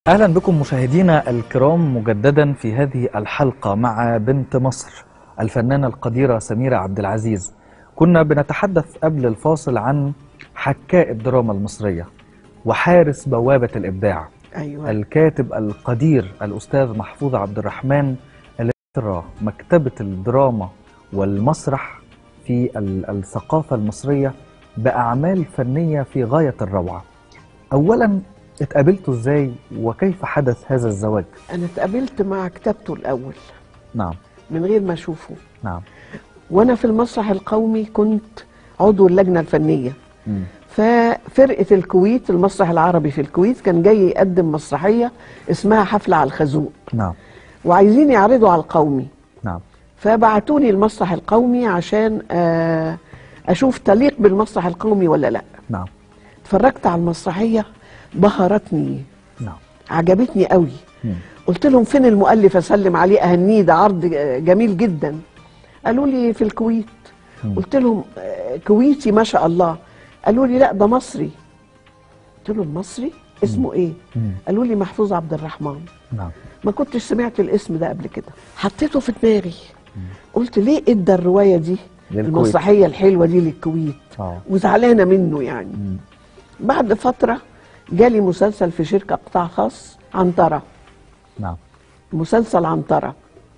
أهلا بكم مشاهدينا الكرام مجددا في هذه الحلقة مع بنت مصر الفنانة القديرة سميرة عبد العزيز كنا بنتحدث قبل الفاصل عن حكاء الدراما المصرية وحارس بوابة الإبداع ايوه الكاتب القدير الأستاذ محفوظ عبد الرحمن الذي ترى مكتبة الدراما والمسرح في ال- الثقافة المصرية بأعمال فنية في غاية الروعة أولا اتقابلتوا ازاي وكيف حدث هذا الزواج انا اتقابلت مع كتابته الاول نعم من غير ما اشوفه نعم وانا في المسرح القومي كنت عضو اللجنه الفنيه مم. ففرقه الكويت المسرح العربي في الكويت كان جاي يقدم مسرحيه اسمها حفله على الخازوق نعم وعايزين يعرضوا على القومي نعم فبعتوني المسرح القومي عشان آه، اشوف تليق بالمسرح القومي ولا لا نعم اتفرجت على المسرحيه بهرتني نعم عجبتني قوي مم. قلت لهم فين المؤلف اسلم عليه اهنيه ده عرض جميل جدا قالوا لي في الكويت مم. قلت لهم آه، كويتي ما شاء الله قالوا لي لا ده مصري قلت لهم مصري اسمه ايه مم. قالوا لي محفوظ عبد الرحمن نعم ما كنتش سمعت الاسم ده قبل كده حطيته في دماغي قلت ليه ادى الروايه دي للكويت. المسرحيه الحلوه دي للكويت اه وزعلانه منه يعني مم. بعد فتره جالي مسلسل في شركه قطاع خاص عنتره نعم مسلسل عنترة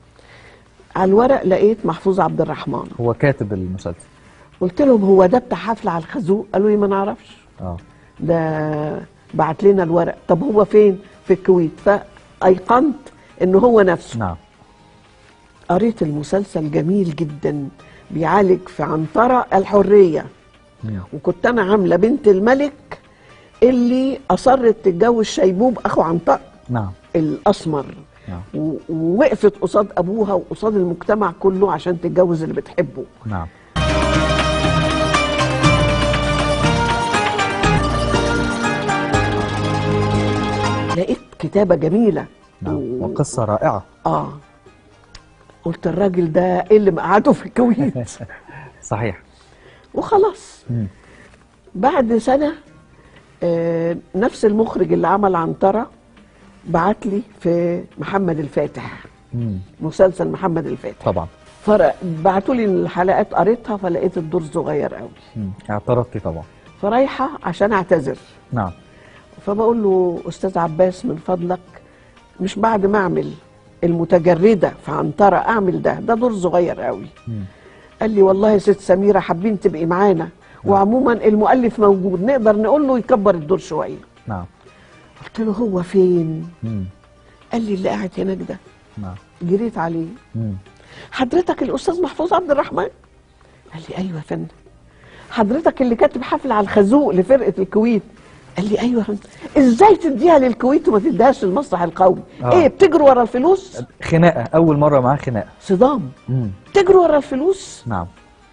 على الورق لقيت محفوظ عبد الرحمن هو كاتب المسلسل قلت لهم هو ده بتاع حفلة على الخازوق قالوا لي ما نعرفش اه ده بعت لنا الورق طب هو فين في الكويت فأيقنت ان هو نفسه نعم قريت المسلسل جميل جدا بيعالج في عنترة الحرية مم. وكنت انا عاملة بنت الملك اللي اصرت تتجوز شيبوب اخو عنترة نعم الاسمر نعم و- ووقفت قصاد ابوها وقصاد المجتمع كله عشان تتجوز اللي بتحبه نعم لقيت كتابه جميله نعم و- وقصة رائعة اه قلت الراجل ده ايه اللي مقعده في الكويت صحيح وخلاص مم. بعد سنه آه نفس المخرج اللي عمل عنتره بعت لي في محمد الفاتح مم. مسلسل محمد الفاتح طبعا فبعتوا لي الحلقات قريتها فلقيت الدور صغير قوي مم. اعترضتي طبعا فرايحه عشان اعتذر نعم فبقول له استاذ عباس من فضلك مش بعد ما اعمل المتجرده في عنتره اعمل ده ده دور صغير قوي مم. قال لي والله يا ست سميره حابين تبقي معانا وعموما المؤلف موجود نقدر نقول له يكبر الدور شويه نعم قلت له هو فين مم. قال لي اللي قاعد هناك ده نعم جريت عليه مم. حضرتك الاستاذ محفوظ عبد الرحمن قال لي ايوه يا فندم حضرتك اللي كاتب حفله على الخازوق لفرقه الكويت قال لي ايوه يا فندم ازاي تديها للكويت وما تديهاش للمسرح القومي آه. ايه بتجروا ورا الفلوس خناقة أول مرة معاه خناقة صدام مم. تجروا ورا الفلوس نعم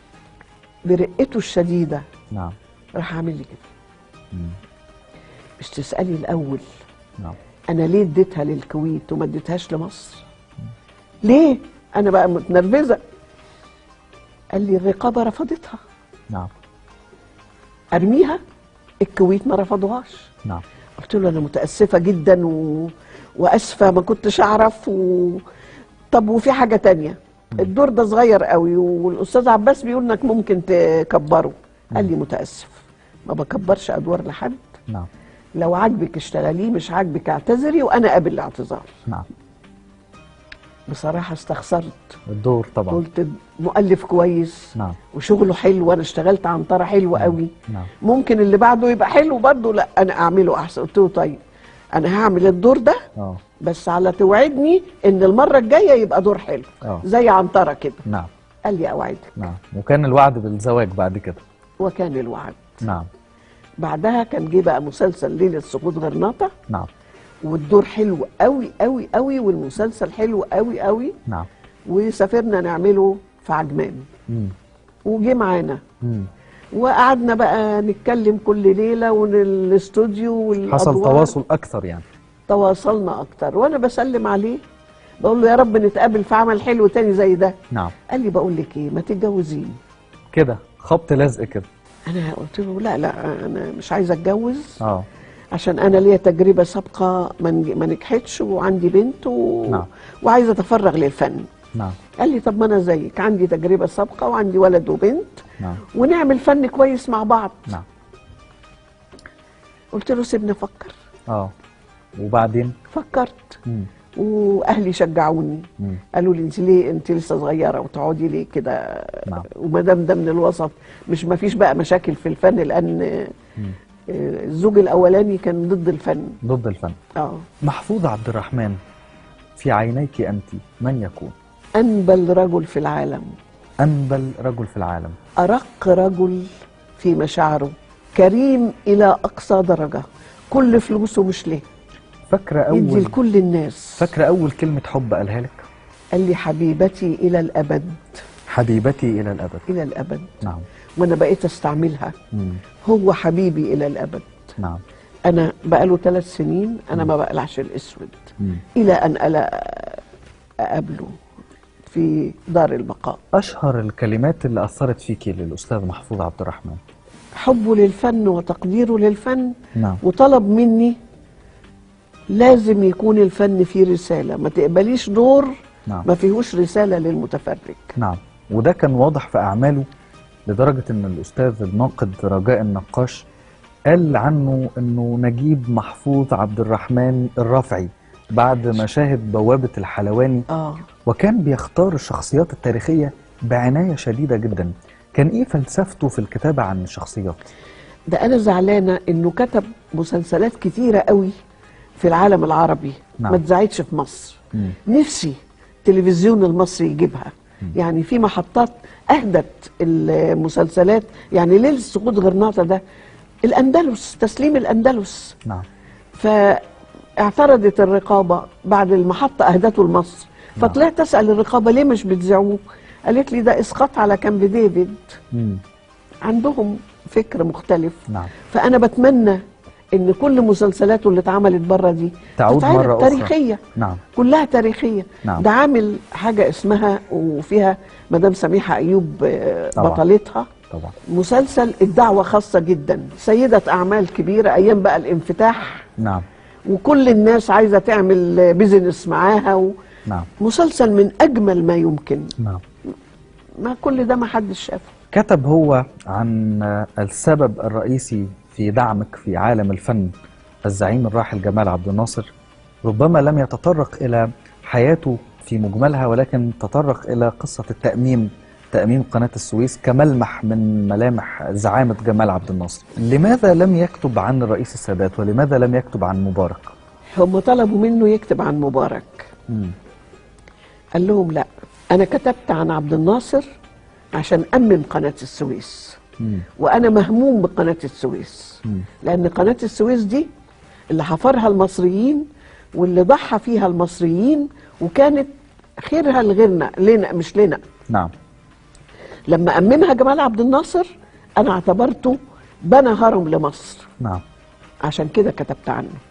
برقته الشديده نعم راح عامل لي كده مم. مش تسالي الاول نعم انا ليه اديتها للكويت وما اديتهاش لمصر ليه انا بقى متنرفزه قال لي الرقابه رفضتها نعم ارميها الكويت ما رفضوهاش نعم قلت له انا متاسفه جدا و... واسفه ما كنتش اعرف و... طب وفي حاجه تانية الدور ده صغير قوي والاستاذ عباس بيقول انك ممكن تكبره قال لي متاسف ما بكبرش ادوار لحد نعم لو عاجبك اشتغليه مش عاجبك اعتذري وانا قابل الاعتذار نعم بصراحه استخسرت الدور طبعا قلت مؤلف كويس نعم وشغله حلو وانا اشتغلت عنتره حلو قوي نعم ممكن اللي بعده يبقى حلو برضه لا انا اعمله احسن قلت له طيب انا هعمل الدور ده اه بس على توعدني ان المره الجايه يبقى دور حلو اه زي عنتره كده نعم قال لي اوعدك نعم وكان الوعد بالزواج بعد كده وكان الوعد نعم بعدها كان جه بقى مسلسل ليله سقوط غرناطه نعم والدور حلو قوي قوي قوي والمسلسل حلو قوي قوي نعم وسافرنا نعمله في عجمان مم. وجه معانا مم. وقعدنا بقى نتكلم كل ليله والاستوديو والادوار حصل تواصل أكثر يعني تواصلنا اكتر وانا بسلم عليه بقول له يا رب نتقابل في عمل حلو تاني زي ده نعم قال لي بقول لك ايه ما تتجوزيني كده خبط لزق كده انا قلت له لا لا انا مش عايزه اتجوز اه عشان انا ليا تجربه سابقه ما نج- ما نجحتش وعندي بنت و... نعم. وعايزه اتفرغ للفن نعم قال لي طب ما انا زيك عندي تجربه سابقه وعندي ولد وبنت نعم ونعمل فن كويس مع بعض نعم قلت له سيبني افكر اه وبعدين فكرت مم. واهلي شجعوني مم. قالوا لي انت ليه انت لسه صغيره وتقعدي ليه كده نعم. وما دام ده من الوسط مش ما فيش بقى مشاكل في الفن لان مم. آه، الزوج الاولاني كان ضد الفن ضد الفن اه محفوظ عبد الرحمن في عينيك أنت من يكون انبل رجل في العالم أنبل رجل في العالم ارق رجل في مشاعره كريم الى اقصى درجه كل فلوسه مش ليه فاكرة يدي أول لكل الناس فاكرة أول كلمة حب قالها لك قال لي حبيبتي الى الابد حبيبتي إلى الأبد الى الابد نعم وانا بقيت استعملها مم. هو حبيبي الى الابد نعم انا بقاله ثلاث سنين انا ما بقلعش الاسود مم. الى ان الا اقابله في دار البقاء أشهر الكلمات اللي أثرت فيكي للأستاذ محفوظ عبد الرحمن حبه للفن وتقديره للفن نعم وطلب مني لازم يكون الفن فيه رسالة ما تقبليش دور نعم. ما فيهوش رسالة للمتفرج نعم وده كان واضح في أعماله لدرجة أن الأستاذ الناقد رجاء النقاش قال عنه أنه نجيب محفوظ عبد الرحمن الرافعي بعد ما شاهد بوابة الحلواني اه وكان بيختار الشخصيات التاريخية بعناية شديدة جدا كان إيه فلسفته في الكتابة عن الشخصيات؟ ده انا زعلانة انه كتب مسلسلات كتيرة قوي في العالم العربي نعم. ما اتذاعتش في مصر مم. نفسي التلفزيون المصري يجيبها يعني في محطات اهدت المسلسلات يعني ليله سقوط غرناطه ده الاندلس تسليم الاندلس نعم فاعترضت الرقابه بعد المحطه اهدته لمصر فطلعت اسال الرقابه ليه مش بتذيعوه قالت لي ده اسقاط على كامب ديفيد مم. عندهم فكر مختلف نعم فانا بتمنى ان كل مسلسلاته اللي اتعملت بره دي تعود تتعرض مرة أخرى. تاريخيه نعم كلها تاريخيه نعم. ده عامل حاجه اسمها وفيها مدام سميحه ايوب آه، طبعا. بطلتها طبعا مسلسل الدعوه خاصه جدا سيده اعمال كبيره ايام بقى الانفتاح نعم وكل الناس عايزه تعمل آه، بيزنس معاها و... نعم مسلسل من اجمل ما يمكن نعم ما كل ده ما حدش شافه كتب هو عن السبب الرئيسي في دعمك في عالم الفن الزعيم الراحل جمال عبد الناصر ربما لم يتطرق إلى حياته في مجملها ولكن تطرق إلى قصة التأميم تأميم قناة السويس كملمح من ملامح زعامة جمال عبد الناصر لماذا لم يكتب عن الرئيس السادات ولماذا لم يكتب عن مبارك هم طلبوا منه يكتب عن مبارك مم. قال لهم لا انا كتبت عن عبد الناصر عشان امم قناه السويس مم. وانا مهموم بقناه السويس مم. لان قناه السويس دي اللي حفرها المصريين واللي ضحى فيها المصريين وكانت خيرها لغيرنا لنا مش لنا نعم لما اممها جمال عبد الناصر انا اعتبرته بنى هرم لمصر نعم عشان كده كتبت عنه